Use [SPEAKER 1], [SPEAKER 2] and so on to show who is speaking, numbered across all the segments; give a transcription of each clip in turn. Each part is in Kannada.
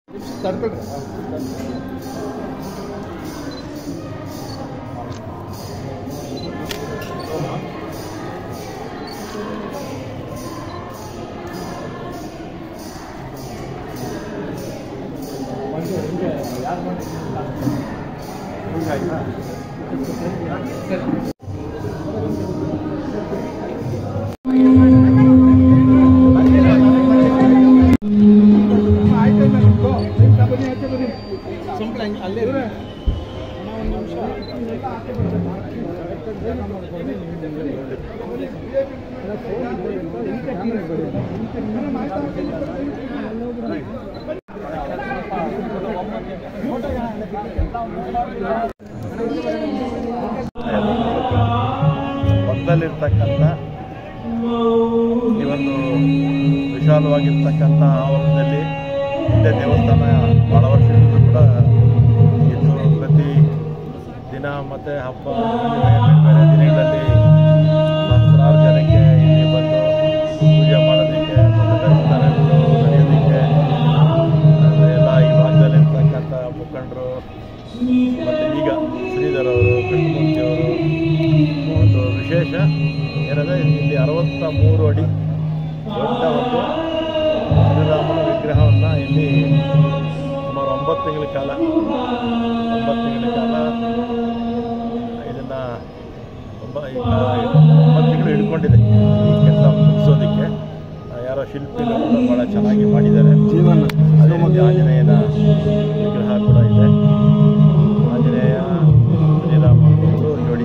[SPEAKER 1] ಪಕ್ಕದಲ್ಲಿರ್ತಕ್ಕಂಥ ಈ ಒಂದು ವಿಶಾಲವಾಗಿರ್ತಕ್ಕಂಥ ಆವರಣದಲ್ಲಿ ಹಿಂದೆ ದೇವಸ್ಥಾನ ಭಾಳ ವರ್ಷದಿಂದ ಕೂಡ ಇದ್ದು ಪ್ರತಿ ದಿನ ಮತ್ತು ಹಬ್ಬ ಬೇರೆ ಬೇರೆ ದಿನಗಳಲ್ಲಿ ಸಹಸ್ರಾರು ಜನಕ್ಕೆ ಇಲ್ಲಿ ಬಂದು ಪೂಜೆ ಮಾಡೋದಕ್ಕೆ ಮತ್ತು ದೇವಸ್ಥಾನಗಳು ನಡೆಯೋದಕ್ಕೆ ಮತ್ತು ಎಲ್ಲ ಈ ಭಾಗದಲ್ಲಿರ್ತಕ್ಕಂಥ ಮುಖಂಡರು ಮತ್ತು ಈಗ ಶ್ರೀಧರ್ ಅವರು ಕೃಷ್ಣಮೂರ್ತಿಯವರು ಒಂದು ವಿಶೇಷ ಏನಂದರೆ ಇಲ್ಲಿ ಅರವತ್ತ ಮೂರು ಅಡಿ ದೊಡ್ಡ ಒಂದು ಶ್ರೀರಾಮನ ವಿಗ್ರಹವನ್ನು ಇಲ್ಲಿ ಸುಮಾರು ಒಂಬತ್ತು ತಿಂಗಳ ಕಾಲ ಒಂಬತ್ತು ತಿಂಗಳ ಕಾಲ ಇದನ್ನು ಒಂಬ ಈಗ ಒಂಬತ್ತು ತಿಂಗಳು ಹಿಡ್ಕೊಂಡಿದೆ ಈ ಕೆಲಸ ಮುಗಿಸೋದಕ್ಕೆ ಆ, ಯಾರೋ ಶಿಲ್ಪಿಗಳು ಕೂಡ ಭಾಳ ಚೆನ್ನಾಗಿ ಮಾಡಿದ್ದಾರೆ ಜೀವನ ಅದೇ ರೀತಿ ಆಂಜನೇಯನ ವಿಗ್ರಹ ಕೂಡ ಇದೆ ಆಂಜನೇಯ ಶ್ರೀರಾಮ ಇಬ್ಬರು ಜೋಡಿ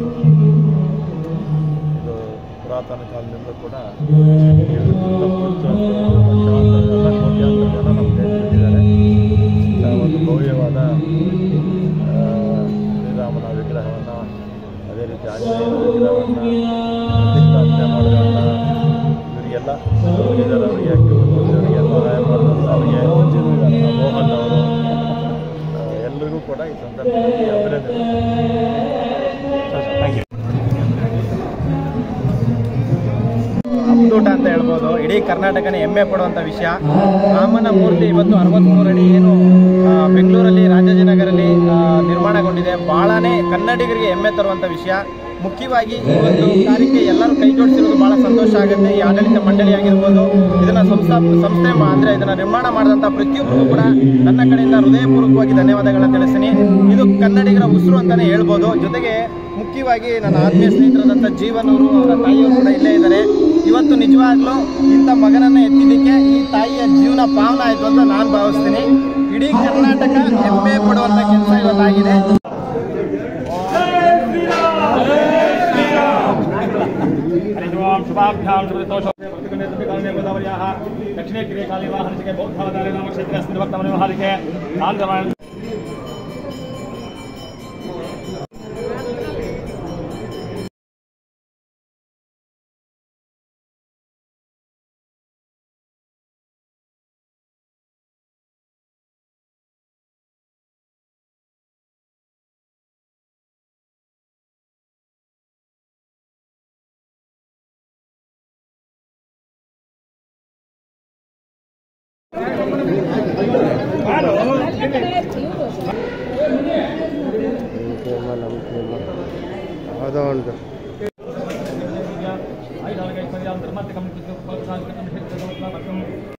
[SPEAKER 1] ಇದು ಪುರಾತನ ಕಾಲದಿಂದ ಕೂಡ ಇದು ಲಕ್ಷಾಂತರ ಜನ ಕೋಟ್ಯಾಂತರ ಜನ ನಮ್ಮ ದೇಶದಲ್ಲಿದ್ದಾರೆ ಇಂಥ ಒಂದು ಭವ್ಯವಾದ ಆ, ಶ್ರೀರಾಮನ ವಿಗ್ರಹವನ್ನು ಅದೇ ರೀತಿ ಆಂಜನೇಯನ ವಿಗ್ರಹವನ್ನು ಪ್ರತಿಷ್ಠಾಪನೆ ಮಾಡೋದನ್ನ ಇವರಿಗೆಲ್ಲ ಶ್ರೀಧರ್ ಅವರಿಗೆ ಕೃಷ್ಣಮೂರ್ತಿ ಅವರಿಗೆ ಸಹಾಯ ಮಾಡಿದಂಥ ಅವರಿಗೆ ಮೋಹನ್ ಅವರು ಆ, ಎಲ್ರಿಗೂ ಕೂಡ ಈ ಸಂದರ್ಭದಲ್ಲಿ ಅಭಿನಂದನೆ ಥ್ಯಾಂಕ್ ಯು
[SPEAKER 2] ಅಪ್ಡೂಟ ಅಂತ ಹೇಳ್ಬೋದು ಇಡೀ ಕರ್ನಾಟಕನೇ ಹೆಮ್ಮೆ ಪಡುವಂಥ ವಿಷಯ ರಾಮನ ಮೂರ್ತಿ ಇವತ್ತು ಅರವತ್ತ್ಮೂರು ಅಡಿ ಏನು ಆ, ಬೆಂಗಳೂರಲ್ಲಿ ರಾಜಾಜಿನಗರಲ್ಲಿ ಆ, ನಿರ್ಮಾಣಗೊಂಡಿದೆ ಭಾಳನೇ ಕನ್ನಡಿಗರಿಗೆ ಹೆಮ್ಮೆ ತರುವಂಥ ವಿಷಯ ಮುಖ್ಯವಾಗಿ ಈ ಒಂದು ಕಾರ್ಯಕ್ಕೆ ಎಲ್ಲರೂ ಕೈ ಜೋಡಿಸಿರೋದು ಭಾಳ ಸಂತೋಷ ಆಗುತ್ತೆ ಈ ಆಡಳಿತ ಮಂಡಳಿ ಆಗಿರ್ಬೋದು ಇದನ್ನ ಸಂಸ್ಥಾ ಸಂಸ್ಥೆ ಮಾ- ಅಂದ್ರೆ ಇದನ್ನ ನಿರ್ಮಾಣ ಮಾಡಿದಂಥ ಪ್ರತಿಯೊಬ್ಬರಿಗೂ ಕೂಡ ನನ್ನ ಕಡೆಯಿಂದ ಹೃದಯಪೂರ್ವಕವಾಗಿ ಧನ್ಯವಾದಗಳನ್ನ ತಿಳಿಸ್ತೀನಿ ಇದು ಕನ್ನಡಿಗರ ಉಸಿರು ಅಂತಾನೆ ಹೇಳ್ಬೋದು ಜೊತೆಗೆ ಮುಖ್ಯವಾಗಿ ನನ್ನ ಆತ್ಮೀಯ ಸ್ನೇಹಿತರಾದಂಥ ಜೀವನ್ ಅವರು ಅವರ ತಾಯಿಯವರು ಕೂಡ ಇಲ್ಲೇ ಇದ್ದಾರೆ ಇವತ್ತು ನಿಜವಾಗ್ಲೂ ಇಂಥ ಮಗನನ್ನ ಎತ್ತಿದ್ದಕ್ಕೆ ಈ ತಾಯಿಯ ಜೀವನ ಪಾವನ ಆಯಿತು ಅಂತ ನಾನು ಭಾವಿಸ್ತೀನಿ ಇಡೀ ಕರ್ನಾಟಕ ಹೆಮ್ಮೆ ಪಡುವಂಥ ಕೆಲಸ ಇವತ್ತಾಗಿದೆ
[SPEAKER 3] हरिद्वां शुभाभ्यां शुभतोषोकार्याः दक्षिणे क्रिये काले वाहनसिके बौद्धावतारे नाम क्षेत्रे अस्मिन् वक्तमनिमहालिके आन्ध्रवाण
[SPEAKER 1] ಅದೊಂದು
[SPEAKER 3] आयुधालकैश्वर्यां धर्मात्मकं कृत्य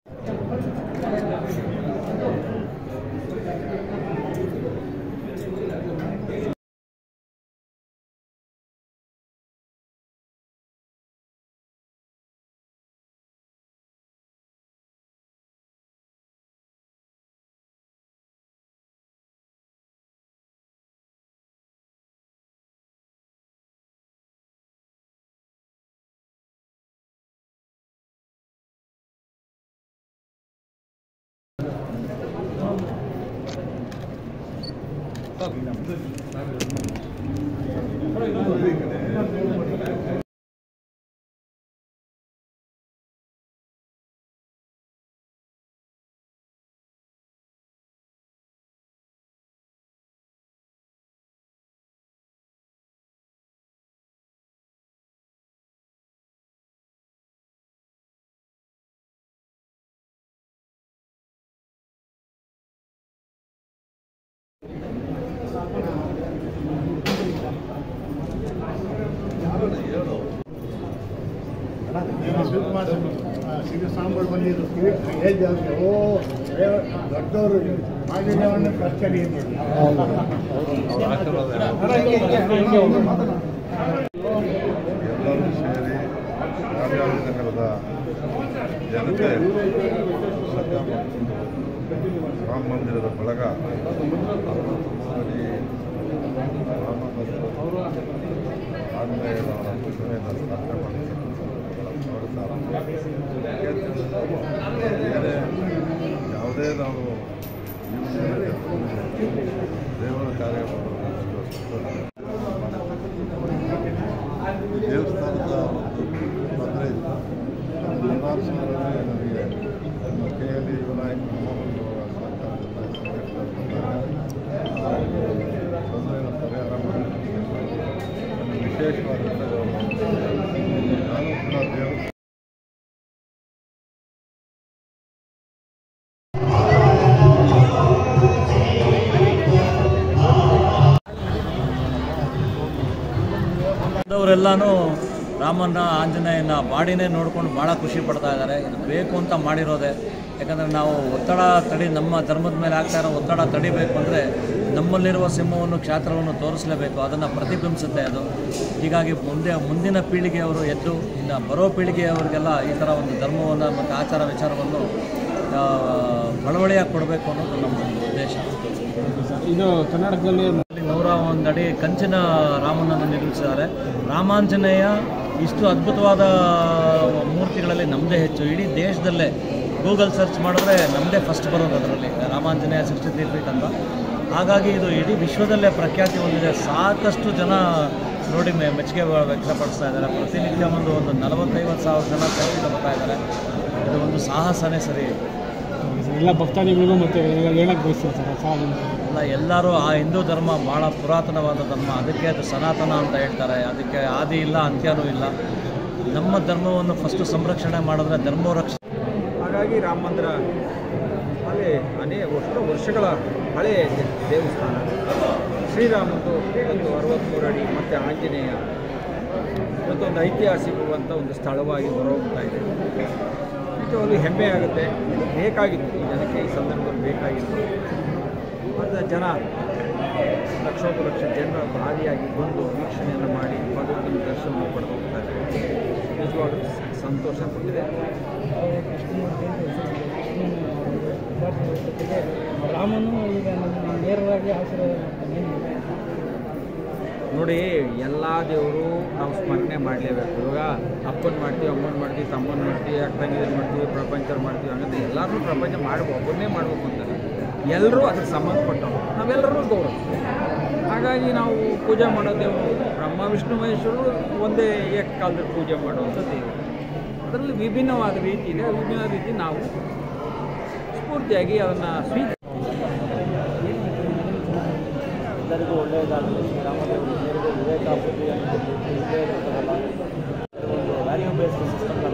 [SPEAKER 4] ಸಿಗ ಸಾಂಬಾರು ಬಂದಿದ್ದು ಏಜ್ ಜಾಸ್ತಿ ಓ ದೊಡ್ಡವರು ಮಾಲಿನ್ಯವನ್ನು ಕರ್ಕರಿ
[SPEAKER 5] ಎಲ್ಲರೂ ಸೇರಿ ರಾಜಾಜಿ ನಗರದ ಜನತೆ ಸಜ್ಜ ಮಾಡಿಕೊಂಡು ರಾಮ ಮಂದಿರದ ಬಳಗ ಅರವತ್ತು ಮಾಡಿ ರಾಮ ಮತ್ತು ಆಂಜನೇಯನವರ ಪ್ರತಿಮೆಯನ್ನು ಸ್ಥಾಪನೆ ಮಾಡಿರ್ತಕ್ಕಂಥ ಬೇರೆ ಯಾವುದೇ ನಾವು ಜೀವನದಲ್ಲಿ ದೇವರ ಕಾರ್ಯ ಮಾಡೋದು ಸಂತೋಷ ಈ ದೇವಸ್ಥಾನದ ಒಂದು ತೊಂದರೆ ಇತ್ತು ಅದು ನಿವಾರಿಸಿದ್ರೆ ನನಗೆ ನಮ್ಮ ಕೆ ಎಲ್ ಇ ವಿನಾಯಕ ಒಂದು ಸರ್ಕಾರದಿಂದ ತೊಂದರೆಯನ್ನು ಪರಿಹಾರ ಮಾಡಿ ವಿಶೇಷವಾದಂಥ ನಾನು ಕೂಡ ದೇವಸ್ಥಾನ
[SPEAKER 6] ಅವರೆಲ್ಲನೂ ರಾಮನ ಆಂಜನೇಯನ ಬಾಡಿನೇ ನೋಡ್ಕೊಂಡು ಭಾಳ ಖುಷಿ ಪಡ್ತಾ ಇದ್ದಾರೆ ಇದು ಬೇಕು ಅಂತ ಮಾಡಿರೋದೆ ಯಾಕಂದರೆ ನಾವು ಒತ್ತಡ ತಡಿ ನಮ್ಮ ಧರ್ಮದ ಮೇಲೆ ಆಗ್ತಾ ಇರೋ ಒತ್ತಡ ತಡಿಬೇಕು ಅಂದರೆ ನಮ್ಮಲ್ಲಿರುವ ಸಿಂಹವನ್ನು ಕ್ಷಾತ್ರವನ್ನು ತೋರಿಸಲೇಬೇಕು ಅದನ್ನು ಪ್ರತಿಬಿಂಬಿಸುತ್ತೆ ಅದು ಹೀಗಾಗಿ ಮುಂದೆ ಮುಂದಿನ ಪೀಳಿಗೆಯವರು ಎದ್ದು ಇನ್ನು ಬರೋ ಪೀಳಿಗೆಯವರಿಗೆಲ್ಲ ಈ ಥರ ಒಂದು ಧರ್ಮವನ್ನು ಮತ್ತು ಆಚಾರ ವಿಚಾರವನ್ನು ಆ, ಬಳವಳಿಯಾಗಿ ಕೊಡಬೇಕು ಅನ್ನೋದು ನಮ್ಮ ಒಂದು ಉದ್ದೇಶ
[SPEAKER 2] ಇದು ಕರ್ನಾಟಕದಲ್ಲಿ
[SPEAKER 6] ಅಲ್ಲಿ ನೂರ ಒಂದು ಅಡಿ ಕಂಚಿನ ರಾಮನನ್ನು ನಿರ್ಮಿಸಿದ್ದಾರೆ ರಾಮಾಂಜನೇಯ ಇಷ್ಟು ಅದ್ಭುತವಾದ ಮೂರ್ತಿಗಳಲ್ಲಿ ನಮ್ಮದೇ ಹೆಚ್ಚು ಇಡೀ ದೇಶದಲ್ಲೇ ಗೂಗಲ್ ಸರ್ಚ್ ಮಾಡಿದ್ರೆ ನಮ್ಮದೇ ಫಸ್ಟ್ ಬರೋದು ಅದರಲ್ಲಿ ರಾಮಾಂಜನೇಯ ಸಿಕ್ಸ್ಟಿ ತ್ರೀ ಫೀಟ್ ಅಂತ ಹಾಗಾಗಿ ಇದು ಇಡೀ ವಿಶ್ವದಲ್ಲೇ ಪ್ರಖ್ಯಾತಿ ಹೊಂದಿದೆ ಸಾಕಷ್ಟು ಜನ ನೋಡಿ ಮೆ ಮೆಚ್ಚುಗೆ ವ್ಯಕ್ತಪಡಿಸ್ತಾ ಇದ್ದಾರೆ ಪ್ರತಿನಿತ್ಯ ಒಂದು ಒಂದು ನಲವತ್ತೈವತ್ತು ಸಾವಿರ ಜನ ಸೆಲ್ಫಿ ತಗೋತಾ ಇದ್ದಾರೆ ಇದು ಒಂದು ಸಾಹಸನೇ ಸರಿ
[SPEAKER 2] ಎಲ್ಲ ಭಕ್ತಾದಿಗಳಿಗೂ ಮತ್ತೆ ಹೇಳಕ್ ಬಯಸ್ತೀನಿ ಸರ್ ಸಾಲ
[SPEAKER 6] ಅಲ್ಲ ಎಲ್ಲರೂ ಆ ಹಿಂದೂ ಧರ್ಮ ಭಾಳ ಪುರಾತನವಾದ ಧರ್ಮ ಅದಕ್ಕೆ ಅದು ಸನಾತನ ಅಂತ ಹೇಳ್ತಾರೆ ಅದಕ್ಕೆ ಆದಿ ಇಲ್ಲ ಅಂತ್ಯನೂ ಇಲ್ಲ ನಮ್ಮ ಧರ್ಮವನ್ನು ಫಸ್ಟು ಸಂರಕ್ಷಣೆ ಮಾಡಿದ್ರೆ ಧರ್ಮ ರಕ್ಷ
[SPEAKER 7] ಹಾಗಾಗಿ ರಾಮ ಮಂದಿರ ಅಲ್ಲಿ ಅನೇಕ ವರ್ಷ ವರ್ಷಗಳ ಹಳೆಯ ದೇವಸ್ಥಾನ ಶ್ರೀರಾಮಂದು ಒಂದು ಅರವತ್ತ್ಮೂರು ಅಡಿ ಮತ್ತು ಆಂಜನೇಯ ಮತ್ತೊಂದು ಐತಿಹಾಸಿಕವಂಥ ಒಂದು ಸ್ಥಳವಾಗಿ ಹೊರಹೋಗ್ತಾ ಇದೆ ನಿಜವಾಗ್ಲೂ ಹೆಮ್ಮೆ ಆಗುತ್ತೆ ಇದು ಬೇಕಾಗಿತ್ತು ಈ ಜನಕ್ಕೆ ಈ ಸಂದರ್ಭದಲ್ಲಿ ಬೇಕಾಗಿತ್ತು ಮತ್ತು ಜನ ಲಕ್ಷೋಪಲಕ್ಷ ಜನರ ಭಾರಿಯಾಗಿ ಬಂದು ವೀಕ್ಷಣೆಯನ್ನು ಮಾಡಿ ಭಗವಂತನ ದರ್ಶನ ಪಡೆದು ಹೋಗ್ತಾರೆ ನಿಜವಾಗ್ಲೂ ಸಂತೋಷ ಕೊಟ್ಟಿದೆ
[SPEAKER 2] ರಾಮನು ಈಗ ನಮ್ಮ ನೇರವಾಗಿ ಆಶೀರ್ವಾದ ಮಾಡ್ತಾನೆ
[SPEAKER 7] ನೋಡಿ ಎಲ್ಲ ದೇವರು ನಾವು ಸ್ಮರಣೆ ಮಾಡಲೇಬೇಕು ಇವಾಗ ಅಪ್ಪನ ಮಾಡ್ತೀವಿ ಅಮ್ಮನ ಮಾಡ್ತೀವಿ ತಮ್ಮನ ಮಾಡ್ತೀವಿ ಅಕ್ಕ ತಂಗಿದ್ರು ಮಾಡ್ತೀವಿ ಪ್ರಪಂಚ ಮಾಡ್ತೀವಿ ಹಂಗಂದ್ರೆ ಎಲ್ಲರೂ ಪ್ರಪಂಚ ಮಾಡ್ಬೇಕು ಒಬ್ಬರನ್ನೇ ಮಾಡಬೇಕು ಅಂತ ಎಲ್ಲರೂ ಅದಕ್ಕೆ ಸಂಬಂಧಪಟ್ಟವರು ನಾವೆಲ್ಲರೂ ಗೌರವ ಹಾಗಾಗಿ ನಾವು ಪೂಜೆ ಮಾಡೋ ದೇವರು ಬ್ರಹ್ಮ ವಿಷ್ಣು ಮಹೇಶ್ವರರು ಒಂದೇ ಏಕಕಾಲದಲ್ಲಿ ಪೂಜೆ ಮಾಡುವಂಥ ದೇವರು ಅದರಲ್ಲಿ ವಿಭಿನ್ನವಾದ ರೀತಿ ಇದೆ ಆ ವಿಭಿನ್ನ ರೀತಿ ನಾವು ಸ್ಫೂರ್ತಿಯಾಗಿ ಅದನ್ನು ಸ್ವೀಕ
[SPEAKER 2] ಎಲ್ಲರಿಗೂ ಒಳ್ಳೆಯದಾಗಲಿ ಶ್ರೀರಾಮದೇವರು ಎಲ್ಲರಿಗೂ ವಿವೇಕ ಬುದ್ಧಿಯನ್ನು ಕೊಟ್ಟು ಇಲ್ಲೇ ಇರ್ತದಲ್ಲ ಒಂದು ವ್ಯಾಲ್ಯೂ ಬೇಸ್ಡ್ ಸಿಸ್ಟಮ್